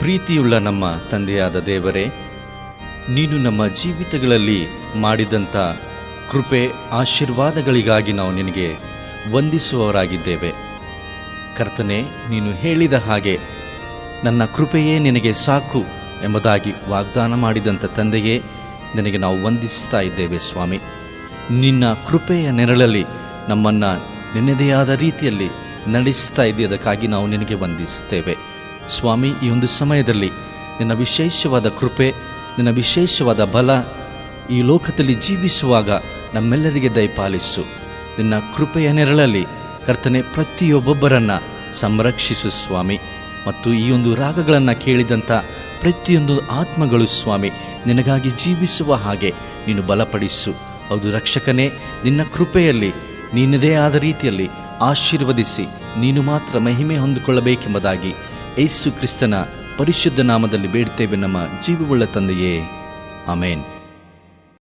ಪ್ರೀತಿಯುಳ್ಳ ನಮ್ಮ ತಂದೆಯಾದ ದೇವರೇ ನೀನು ನಮ್ಮ ಜೀವಿತಗಳಲ್ಲಿ ಮಾಡಿದಂಥ ಕೃಪೆ ಆಶೀರ್ವಾದಗಳಿಗಾಗಿ ನಾವು ನಿನಗೆ ವಂದಿಸುವವರಾಗಿದ್ದೇವೆ ಕರ್ತನೆ ನೀನು ಹೇಳಿದ ಹಾಗೆ ನನ್ನ ಕೃಪೆಯೇ ನಿನಗೆ ಸಾಕು ಎಂಬುದಾಗಿ ವಾಗ್ದಾನ ಮಾಡಿದಂಥ ತಂದೆಯೇ ನಿನಗೆ ನಾವು ವಂದಿಸ್ತಾ ಇದ್ದೇವೆ ಸ್ವಾಮಿ ನಿನ್ನ ಕೃಪೆಯ ನೆರಳಲ್ಲಿ ನಮ್ಮನ್ನು ನಿನ್ನದೇ ಆದ ರೀತಿಯಲ್ಲಿ ನಡೆಸ್ತಾ ಇದ್ದದಕ್ಕಾಗಿ ನಾವು ನಿನಗೆ ವಂದಿಸ್ತೇವೆ ಸ್ವಾಮಿ ಈ ಒಂದು ಸಮಯದಲ್ಲಿ ನಿನ್ನ ವಿಶೇಷವಾದ ಕೃಪೆ ನಿನ್ನ ವಿಶೇಷವಾದ ಬಲ ಈ ಲೋಕದಲ್ಲಿ ಜೀವಿಸುವಾಗ ನಮ್ಮೆಲ್ಲರಿಗೆ ದಯಪಾಲಿಸು ನಿನ್ನ ಕೃಪೆಯ ನೆರಳಲ್ಲಿ ಕರ್ತನೆ ಪ್ರತಿಯೊಬ್ಬೊಬ್ಬರನ್ನ ಸಂರಕ್ಷಿಸು ಸ್ವಾಮಿ ಮತ್ತು ಈ ಒಂದು ರಾಗಗಳನ್ನು ಕೇಳಿದಂಥ ಪ್ರತಿಯೊಂದು ಆತ್ಮಗಳು ಸ್ವಾಮಿ ನಿನಗಾಗಿ ಜೀವಿಸುವ ಹಾಗೆ ನೀನು ಬಲಪಡಿಸು ಹೌದು ರಕ್ಷಕನೇ ನಿನ್ನ ಕೃಪೆಯಲ್ಲಿ ನಿನ್ನದೇ ಆದ ರೀತಿಯಲ್ಲಿ ಆಶೀರ್ವದಿಸಿ ನೀನು ಮಾತ್ರ ಮಹಿಮೆ ಹೊಂದಿಕೊಳ್ಳಬೇಕೆಂಬುದಾಗಿ ಯೇಸು ಕ್ರಿಸ್ತನ ಪರಿಶುದ್ಧ ನಾಮದಲ್ಲಿ ಬೇಡ್ತೇವೆ ನಮ್ಮ ಜೀವವುಳ್ಳ ತಂದೆಯೇ ಆಮೇನ್